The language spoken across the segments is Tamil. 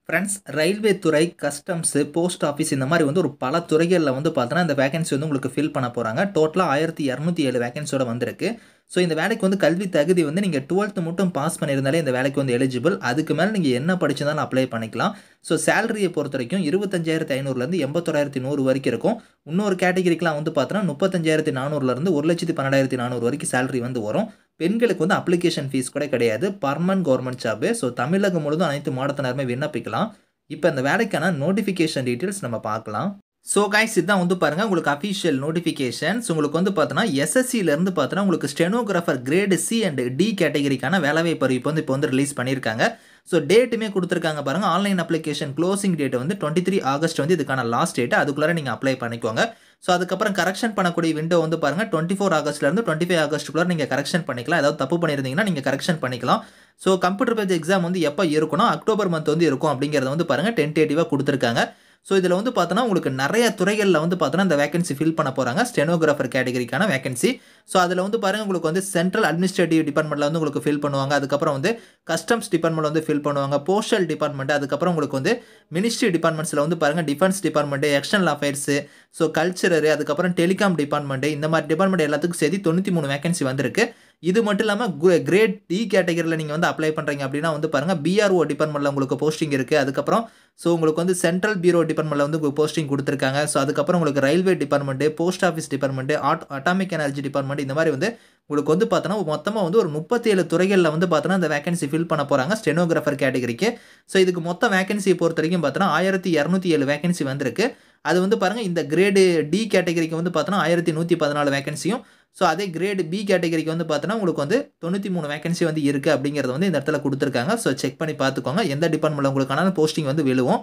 ஃப்ரெண்ட்ஸ் ரயில்வே துறை கஸ்டம்ஸு போஸ்ட் ஆஃபீஸ் இந்த மாதிரி வந்து ஒரு பல துறைகளில் வந்து பார்த்தோன்னா இந்த வேகன்சி வந்து உங்களுக்கு ஃபில் பண்ண போகிறாங்க டோட்டலாக ஆயிரத்தி இரநூத்தி ஏழு வேகன்சியோட வந்திருக்கு ஸோ இந்த வேலைக்கு வந்து கல்வி தகுதி வந்து நீங்கள் டுவெல்த்து மட்டும் பாஸ் பண்ணியிருந்தாலே இந்த வேலைக்கு வந்து எலிஜிபிள் அதுக்கு மேலே நீங்கள் என்ன படிச்சிருந்தாலும் அப்ளை பண்ணிக்கலாம் ஸோ சேலரியை பொறுத்த வரைக்கும் இருபத்தஞ்சாயிரத்தி ஐநூறுலேருந்து எண்பத்தோராயிரத்தி நூறு வரைக்கும் இருக்கும் இன்னொரு கேட்டகரிக்கெலாம் வந்து பார்த்தோன்னா முப்பத்தஞ்சாயிரத்தி நானூறுலேருந்து ஒரு லட்சத்தி பன்னெண்டாயிரத்தி நானூறு வரைக்கும் சேலரி வந்து வரும் பெண்களுக்கு வந்து அப்ளிகேஷன் ஃபீஸ் கூட கிடையாது permanent government job so Tamilagam முழுதும் அனைத்து மாவட்டத்தினருமே விண்ணப்பிக்கலாம் இப்போ இந்த வேலைக்கான நோட்டிஃபிகேஷன் டீட்டெயில்ஸ் நம்ம பார்க்கலாம் ஸோ கைஸ் இதுதான் வந்து பாருங்கள் உங்களுக்கு அஃபிஷியல் நோட்டிஃபிகேஷன்ஸ் உங்களுக்கு வந்து பார்த்தோன்னா எஸ்எஸ்சிலேருந்து பார்த்தோன்னா உங்களுக்கு stenographer grade C and D கேட்டகரிக்கான வேலைவாய்ப்பு அறிவிப்பு வந்து இப்போ வந்து ரிலீஸ் பண்ணியிருக்காங்க ஸோ டேட்டுமே கொடுத்துருக்காங்க பாருங்கள் ஆன்லைன் அப்ளிகேஷன் க்ளோசிங் டேட் வந்து டுவெண்ட்டி த்ரீ ஆகஸ்ட் வந்து இதுக்கான லாஸ்ட் டேட் அதுக்குள்ளே நீங்கள் அப்ளை பண்ணிக்கோங்க ஸோ அதுக்கப்புறம் கரெக்ஷன் பண்ணக்கூடிய விண்டோ வந்து பாருங்கள் டுவெண்ட்டி ஃபோர் ஆகஸ்ட்லேருந்து டுவெண்ட்டி ஃபைவ் ஆகஸ்ட்டுக்குள்ளே நீங்கள் கரெக்ஷன் பண்ணிக்கலாம் ஏதாவது தப்பு பண்ணியிருந்தீங்கன்னா நீங்கள் கரெக்ஷன் பண்ணிக்கலாம் ஸோ கம்ப்யூட்டர் பேஜ் எக்ஸாம் வந்து எப்போ இருக்கணும் அக்டோபர் மந்த் வந்து இருக்கும் அப்படிங்கிறத வந்து பாருங்கள் டென்டேட்டிவாக கொடுத்துருக்காங்க ஸோ இதில் வந்து பார்த்தோன்னா உங்களுக்கு நிறைய துறைகளில் வந்து பார்த்தோன்னா இந்த வேகன்சி ஃபில் பண்ண போகிறாங்க ஸ்டெனோகிராஃபர் கேட்டகரிக்கான வேகன்சி ஸோ அதில் வந்து பாருங்கள் உங்களுக்கு வந்து சென்ட்ரல் அட்மினிஸ்ட்ரேட்டிவ் டிபார்ட்மெண்ட்டில் வந்து உங்களுக்கு ஃபில் பண்ணுவாங்க அதுக்கப்புறம் வந்து கஸ்டம்ஸ் டிபார்ட்மெண்ட் வந்து ஃபில் பண்ணுவாங்க போஸ்டல் டிபார்ட்மெண்ட் அதுக்கப்புறம் உங்களுக்கு வந்து மினிஸ்ட்ரி டிபார்ட்மெண்ட்ஸில் வந்து பாருங்கள் defence department external affairs so கல்ச்சரரு அதுக்கப்புறம் டெலிகாம் டிபார்ட்மெண்ட்டு இந்த மாதிரி டிபார்ட்மெண்ட் எல்லாத்துக்கும் சேர்த்து தொண்ணூற்றி மூணு வேகன்சி வந்திருக்கு இது மட்டும் இல்லாமல் கிரேட் டி கேட்டகரியில் நீங்கள் வந்து அப்ளை பண்ணுறீங்க அப்படின்னா வந்து பாருங்கள் பிஆர்ஓ டிபார்ட்மெண்ட்டில் உங்களுக்கு போஸ்டிங் இருக்குது அதுக்கப்புறம் ஸோ உங்களுக்கு வந்து சென்ட்ரல் பியூரோ டிபார்ட்மெண்ட்டில் வந்து உங்களுக்கு போஸ்டிங் கொடுத்துருக்காங்க ஸோ அதுக்கப்புறம் உங்களுக்கு railway department post office department ஆட் அட்டாமிக் எனர்ஜி டிபார்ட்மெண்ட் இந்த மாதிரி வந்து உங்களுக்கு வந்து பார்த்தோன்னா மொத்தமாக வந்து ஒரு முப்பத்தேழு துறைகளில் வந்து பார்த்தோன்னா இந்த வேகன்சி ஃபில் பண்ண போகிறாங்க ஸ்டெனோகிராஃபர் கேட்டகரிக்கு ஸோ இதுக்கு மொத்த வேகன்சியை பொறுத்த வரைக்கும் பார்த்தோன்னா ஆயிரத்தி இரநூத்தி ஏழு வேகன்சி வந்திருக்கு அது வந்து பாருங்கள் இந்த கிரேடு டி கேட்டகரிக்கு வந்து பார்த்தோன்னா ஆயிரத்தி நூற்றி பதினாலு வேகன்சியும் ஸோ அதே கிரேடு பி கேட்டகரிக்கு வந்து பார்த்தோன்னா உங்களுக்கு வந்து தொண்ணூற்றி மூணு வேகன்சி வந்து இருக்குது அப்படிங்கிறத வந்து இந்த இடத்துல கொடுத்துருக்காங்க ஸோ செக் பண்ணி பார்த்துக்கோங்க எந்த டிபார்ட்மெண்ட்டில் உங்களுக்கான போஸ்டிங் வந்து விழுவும்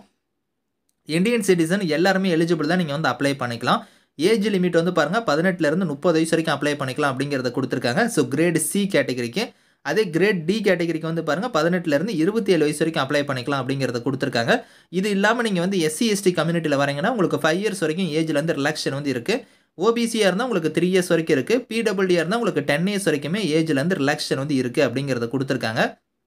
இந்தியன் சிட்டிசன் எல்லாருமே எலிஜிபிள் தான் நீங்கள் வந்து அப்ளை பண்ணிக்கலாம் ஏஜ் லிமிட் வந்து பாருங்கள் பதினெட்டுலேருந்து முப்பது வயசு வரைக்கும் அப்ளை பண்ணிக்கலாம் அப்படிங்கிறத கொடுத்துருக்காங்க ஸோ கிரேட் சி கேட்டகரிக்கு அதே கிரேட் டி கேட்டகரிக்கு வந்து பாருங்கள் பதினெட்டுலேருந்து இருபத்தி ஏழு வயசு வரைக்கும் அப்ளை பண்ணிக்கலாம் அப்படிங்கிறத கொடுத்துருக்காங்க இது இல்லாமல் நீங்கள் வந்து எஸ்சி எஸ்டி கம்யூனிட்டியில் வரீங்கன்னா உங்களுக்கு ஃபைவ் இயர்ஸ் வரைக்கும் ஏஜ்லேருந்து ரிலாக்ஷன் வந்து இருக்குது ஓபிசியாக இருந்தால் உங்களுக்கு த்ரீ இயர்ஸ் வரைக்கும் இருக்குது பிடபிள்டியாக இருந்தால் உங்களுக்கு டென் இயர்ஸ் வரைக்குமே ஏஜ்லேருந்து ரிலாக்ஷன் வந்து இருக்குது அப்படிங்கிறத கொடுத்துருக்காங்க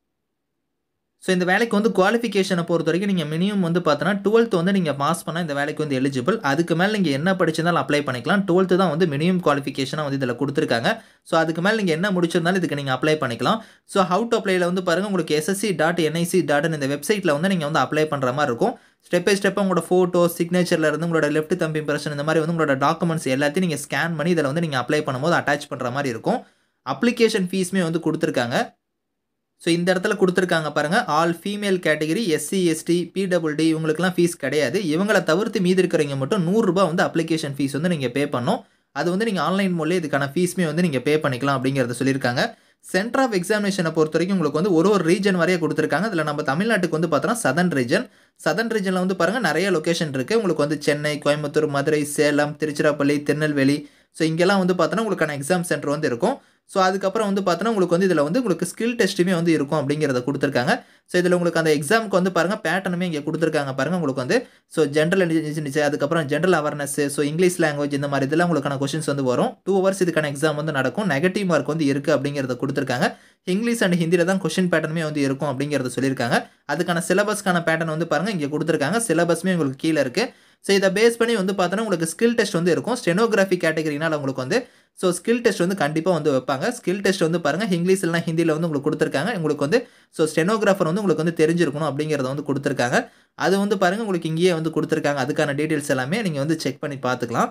ஸோ இந்த வேலைக்கு வந்து குவாலிஃபிகேஷனை பொறுத்த வரைக்கும் நீங்கள் மினிமம் வந்து பார்த்தோன்னா டுவெல்த் வந்து நீங்கள் பாஸ் பண்ணால் இந்த வேலைக்கு வந்து எலிஜிபிள் அதுக்கு மேலே நீங்கள் என்ன படிச்சிருந்தாலும் அப்ளை பண்ணிக்கலாம் டுவெல்த்து தான் வந்து மினிமம் குவாலிஃபிகேஷனாக வந்து இதில் கொடுத்துருக்காங்க ஸோ அதுக்கு மேலே நீங்கள் என்ன முடிச்சிருந்தாலும் இதுக்கு நீங்கள் அப்ளை பண்ணிக்கலாம் ஸோ ஹவு டு அப்ளைல வந்து பாருங்கள் உங்களுக்கு எஸ்எஸ்சி டாட் என்ஐசி டாட்னு இந்த வெப்சைட்டில் வந்து நீங்கள் வந்து அப்ளை பண்ணுற மாதிரி இருக்கும் ஸ்டெப் பை ஸ்டெப்பாக உங்களோட ஃபோட்டோ சிக்னேச்சரில் இருந்து உங்களோட லெஃப்ட் தம்பி இம்ப்ரெஷன் இந்த மாதிரி வந்து உங்களோட டாக்குமெண்ட்ஸ் எல்லாத்தையும் நீங்கள் ஸ்கேன் பண்ணி இதில் வந்து நீங்கள் அப்ளை பண்ணும்போது அட்டாச் பண்ணுற மாதிரி இருக்கும் அப்ளிகேஷன் ஃபீஸுமே வந்து கொடுத்துருக்காங்க ஸோ இந்த இடத்துல கொடுத்துருக்காங்க பாருங்கள் all female category SC ST PWD இவங்களுக்குலாம் ஃபீஸ் கிடையாது இவங்களை தவிர்த்து மீதி இருக்கிறவங்க மட்டும் நூறுரூபா வந்து அப்ளிகேஷன் ஃபீஸ் வந்து நீங்கள் பே பண்ணணும் அது வந்து நீங்கள் ஆன்லைன் மூலியம் இதுக்கான ஃபீஸுமே வந்து நீங்கள் பே பண்ணிக்கலாம் அப்படிங்கிறத சொல்லியிருக்காங்க சென்டர் ஆஃப் எக்ஸாமினேஷனை பொறுத்த வரைக்கும் உங்களுக்கு வந்து ஒரு ஒரு ரீஜன் வரையே கொடுத்துருக்காங்க அதில் நம்ம தமிழ்நாட்டுக்கு வந்து பார்த்தோன்னா சதன் ரீஜன் சதன் ரீஜனில் வந்து பாருங்கள் நிறைய லொக்கேஷன் இருக்குது உங்களுக்கு வந்து சென்னை கோயம்புத்தூர் மதுரை சேலம் திருச்சிராப்பள்ளி திருநெல்வேலி ஸோ இங்கெல்லாம் வந்து பார்த்தோன்னா உங்களுக்கான எக்ஸாம் சென்டர் வந்து இருக்கும் ஸோ அதுக்கப்புறம் வந்து பார்த்தோன்னா உங்களுக்கு வந்து இதில் வந்து உங்களுக்கு ஸ்கில் டெஸ்ட்டுமே வந்து இருக்கும் அப்படிங்கிறத கொடுத்துருக்காங்க ஸோ இதில் உங்களுக்கு அந்த எக்ஸாமுக்கு வந்து பாருங்கள் பேட்டர்னுமே இங்கே கொடுத்துருக்காங்க பாருங்கள் உங்களுக்கு வந்து ஸோ ஜென்ரல் இன்டெலிஜென்ஸ் அதுக்கப்புறம் general awareness so English language இந்த மாதிரி இதெல்லாம் உங்களுக்கான கொஷின்ஸ் வந்து வரும் டூ ஹவர்ஸ் இதுக்கான எக்ஸாம் வந்து நடக்கும் நெகட்டிவ் மார்க் வந்து இருக்குது அப்படிங்கிறத கொடுத்துருக்காங்க இங்கிலீஷ் அண்ட் ஹிந்தியில் தான் கொஷின் பேட்டர்னுமே வந்து இருக்கும் அப்படிங்கிறத சொல்லியிருக்காங்க அதுக்கான சிலபஸ்க்கான பேட்டர்ன் வந்து பாருங்கள் இங்கே கொடுத்துருக்காங்க சிலபஸ்மே உங்களுக்கு கீழே இருக்குது ஸோ இதை பேஸ் பண்ணி வந்து பார்த்தோன்னா உங்களுக்கு ஸ்கில் டெஸ்ட் வந்து இருக்கும் ஸ்டெனோகிராஃபி கேட்டகரினால் உங்களுக்கு வந்து ஸோ ஸ்கில் டெஸ்ட் வந்து கண்டிப்பாக வந்து வைப்பாங்க ஸ்கில் டெஸ்ட் வந்து பாருங்கள் இங்கிலீஷ் இல்லைனா ஹிந்தியில் வந்து உங்களுக்கு கொடுத்துருக்காங்க உங்களுக்கு வந்து ஸோ ஸ்டெனோகிராஃபர் வந்து உங்களுக்கு வந்து தெரிஞ்சிருக்கணும் அப்படிங்கிறத வந்து கொடுத்துருக்காங்க அது வந்து பாருங்கள் உங்களுக்கு இங்கேயே வந்து கொடுத்துருக்காங்க அதுக்கான டீட்டெயில்ஸ் எல்லாமே நீங்கள் வந்து செக் பண்ணி பார்த்துக்கலாம்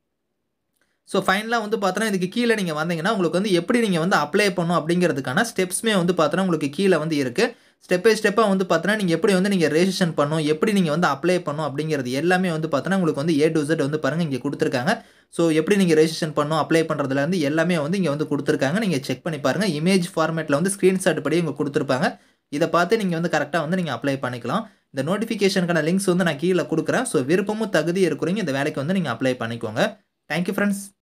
ஸோ ஃபைனலாக வந்து பார்த்தோன்னா இதுக்கு கீழே நீங்கள் வந்தீங்கன்னா உங்களுக்கு வந்து எப்படி நீங்கள் வந்து அப்ளை பண்ணும் அப்படிங்கிறதுக்கான ஸ்டெப்ஸ்மே வந்து பார்த்தோன்னா உங்களுக்கு கீழே வந்து இருக்குது ஸ்டெப் பை ஸ்டெப்பாக வந்து பார்த்தோன்னா நீங்கள் எப்படி வந்து நீங்கள் ரெஜிஸ்ட்ரேஷன் பண்ணும் எப்படி நீங்கள் வந்து அப்ளை பண்ணும் அப்படிங்கிறது எல்லாமே வந்து பார்த்தோன்னா உங்களுக்கு வந்து ஏ டு Z வந்து பாருங்கள் இங்கே கொடுத்துருக்காங்க ஸோ எப்படி நீங்கள் ரெஜிஸ்ட்ரேஷன் பண்ணும் அப்ளை பண்ணுறதுலேருந்து எல்லாமே வந்து இங்கே வந்து கொடுத்துருக்காங்க நீங்கள் செக் பண்ணி பாருங்கள் இமேஜ் ஃபார்மேட்டில் வந்து ஸ்க்ரீன்ஷாட் படி இங்கே கொடுத்துருப்பாங்க இதை பார்த்து நீங்கள் வந்து கரெக்டாக வந்து நீங்கள் அப்ளை பண்ணிக்கலாம் இந்த நோட்டிஃபிகேஷனுக்கான லிங்க்ஸ் வந்து நான் கீழே கொடுக்குறேன் ஸோ விருப்பமும் தகுதி இருக்கிறீங்க இந்த வேலைக்கு வந்து நீங்கள் அப்ளை பண்ணிக்கோங்க தேங்க்யூ ஃப்ரெண்ட்ஸ்